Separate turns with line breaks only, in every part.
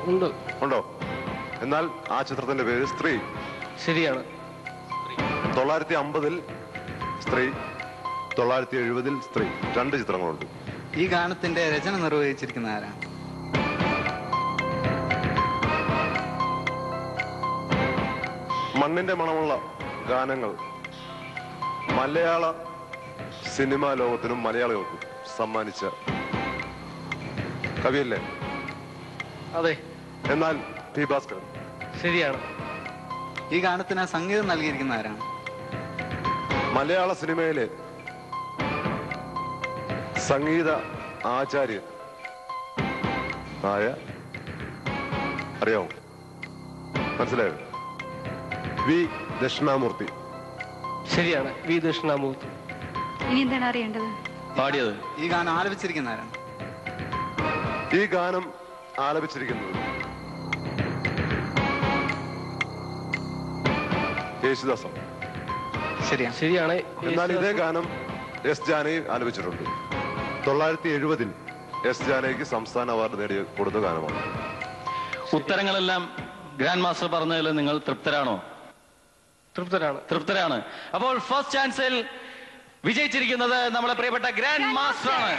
ഉണ്ട്
ഉണ്ടോ എന്നാൽ ആ ചിത്രത്തിന്റെ പേര് സ്ത്രീ
ശരിയാണ്
തൊള്ളായിരത്തി അമ്പതിൽ സ്ത്രീ തൊള്ളായിരത്തി എഴുപതിൽ സ്ത്രീ രണ്ട് ചിത്രങ്ങളുണ്ട്
ഈ ഗാനത്തിന്റെ രചന നിർവഹിച്ചിരിക്കുന്ന ആരാണ്
മണ്ണിന്റെ മണമുള്ള ഗാനങ്ങൾ മലയാള സിനിമാ ലോകത്തിനും മലയാളികൾക്കും സമ്മാനിച്ച കവിയല്ലേ
അതെ
എന്നാൽ പി ഭാസ്കരൻ
ശരിയാണ്
ഈ ഗാനത്തിന് സംഗീതം നൽകിയിരിക്കുന്ന ആരാണ്
മലയാള സിനിമയിലെ സംഗീത ആചാര്യൻ ആയ അറിയാമോ മനസ്സിലായോ വി ദക്ഷിണാമൂർത്തി
ശരിയാണ് വി ദക്ഷിണാമൂർത്തി
ഇനി എന്താണ് അറിയേണ്ടത്
പാടിയത്
ഈ ഗാനം ആലപിച്ചിരിക്കുന്ന ആരാണ്
ഈ ഗാനം ആലപിച്ചിരിക്കുന്നത് യേശുദാസാണ്
ശരിയാണ്
ശരിയാണ്
എന്നാൽ ഇതേ ഗാനം എസ് ജാനകി ആലപിച്ചിട്ടുണ്ട് തൊള്ളായിരത്തി എഴുപതിൽ എസ് ജാനകിക്ക് സംസ്ഥാന അവാർഡ് നേടി കൊടുത്ത ഗാനമാണ്
ഉത്തരങ്ങളെല്ലാം ഗ്രാൻഡ് മാസ്റ്റർ പറഞ്ഞതിൽ നിങ്ങൾ തൃപ്തരാണോ
തൃപ്തരാണ്
തൃപ്തരാണ് അപ്പോൾ ഫസ്റ്റ് ചാൻസിൽ വിജയിച്ചിരിക്കുന്നത് നമ്മുടെ പ്രിയപ്പെട്ട ഗ്രാൻഡ് മാസ്റ്റർ ആണ്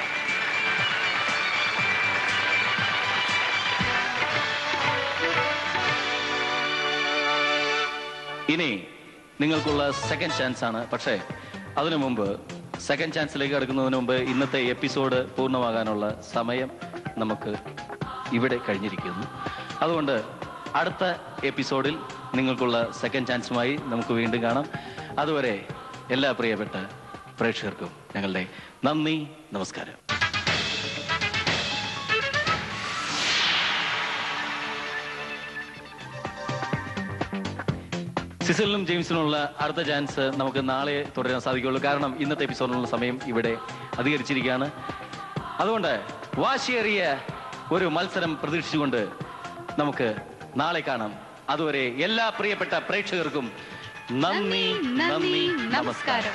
ഇനി നിങ്ങൾക്കുള്ള സെക്കൻഡ് ചാൻസ് ആണ് പക്ഷേ അതിനു മുമ്പ് സെക്കൻഡ് ചാൻസിലേക്ക് കടക്കുന്നതിന് മുമ്പ് ഇന്നത്തെ എപ്പിസോഡ് പൂർണ്ണമാകാനുള്ള സമയം നമുക്ക് ഇവിടെ കഴിഞ്ഞിരിക്കുന്നു അതുകൊണ്ട് അടുത്ത എപ്പിസോഡിൽ നിങ്ങൾക്കുള്ള സെക്കൻഡ് ചാൻസുമായി നമുക്ക് വീണ്ടും കാണാം അതുവരെ എല്ലാ പ്രിയപ്പെട്ട പ്രേക്ഷകർക്കും ഞങ്ങളുടെ നന്ദി നമസ്കാരം സിസലിനും ജെയിംസിനുമുള്ള അടുത്ത ചാൻസ് നമുക്ക് നാളെ തുടരാൻ സാധിക്കുള്ളൂ കാരണം ഇന്നത്തെ എപ്പിസോഡിനുള്ള സമയം ഇവിടെ അധികരിച്ചിരിക്കുകയാണ് അതുകൊണ്ട് വാശിയേറിയ ഒരു മത്സരം പ്രതീക്ഷിച്ചുകൊണ്ട് നമുക്ക് നാളെ കാണാം അതുവരെ എല്ലാ പ്രിയപ്പെട്ട പ്രേക്ഷകർക്കും നന്ദി നന്ദി നമസ്കാരം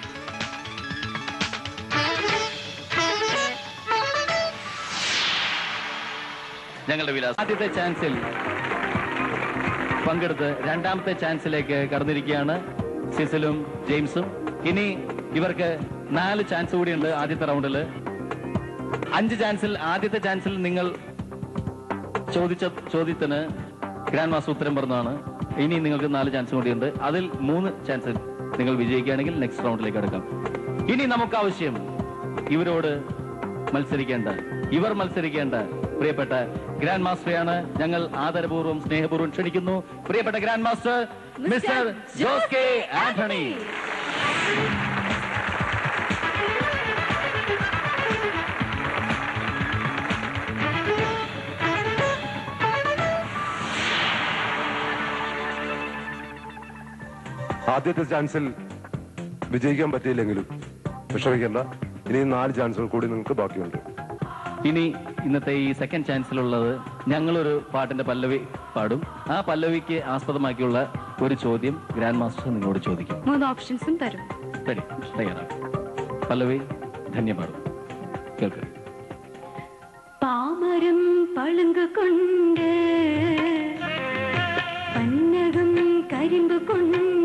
ഞങ്ങളുടെ വിലാസം ആദ്യത്തെ ചാൻസിൽ പങ്കെടുത്ത് രണ്ടാമത്തെ ചാൻസിലേക്ക് കടന്നിരിക്കുകയാണ് സിസിലും ജെയിംസും ഇനി ഇവർക്ക് നാല് ചാൻസ് കൂടിയുണ്ട് ആദ്യത്തെ റൗണ്ടിൽ അഞ്ച് ചാൻസിൽ ആദ്യത്തെ ചാൻസിൽ നിങ്ങൾ ചോദിച്ച ചോദ്യത്തിന് ഗ്രാൻഡ് മാസ്റ്റർ ഉത്തരം പറഞ്ഞതാണ് ഇനി നിങ്ങൾക്ക് നാല് ചാൻസ് കൂടിയുണ്ട് അതിൽ മൂന്ന് ചാൻസ് നിങ്ങൾ വിജയിക്കുകയാണെങ്കിൽ നെക്സ്റ്റ് റൗണ്ടിലേക്ക് കടക്കാം ഇനി നമുക്ക് ആവശ്യം ഇവരോട് മത്സരിക്കേണ്ട ഇവർ മത്സരിക്കേണ്ട പ്രിയപ്പെട്ട ഗ്രാൻഡ് മാസ്റ്ററെയാണ് ഞങ്ങൾ ആദരപൂർവ്വം സ്നേഹപൂർവ്വം ക്ഷണിക്കുന്നു പ്രിയപ്പെട്ട grand master mister Jose K Antony
ആദ്യത്തെ ചാൻസിൽ വിജയിക്കാൻ പറ്റിയില്ലെങ്കിലും വിഷമിക്കേണ്ട ഇനി നാല് ചാൻസുകൾ കൂടി നിങ്ങൾക്ക് ബാക്കിയുണ്ട്
ഇനി ഇന്നത്തെ ഈ സെക്കൻഡ് ചാൻസിലുള്ളത് ഞങ്ങളൊരു പാട്ടിന്റെ പല്ലവി പാടും ആ പല്ലവിക്ക് ആസ്പദമാക്കിയുള്ള ഒരു ചോദ്യം ഗ്രാൻഡ് മാസ്റ്റർ നിങ്ങളോട് ചോദിക്കും
മൂന്ന് ഓപ്ഷൻസും തരും
റെഡി തയ്യാറാണ് പല്ലവി ധന്യപാടും കേൾക്കുക
പാമരം പളുങ്ക് കൊണ്ട് പന്നകം കരിമ്പ് കൊണ്ട്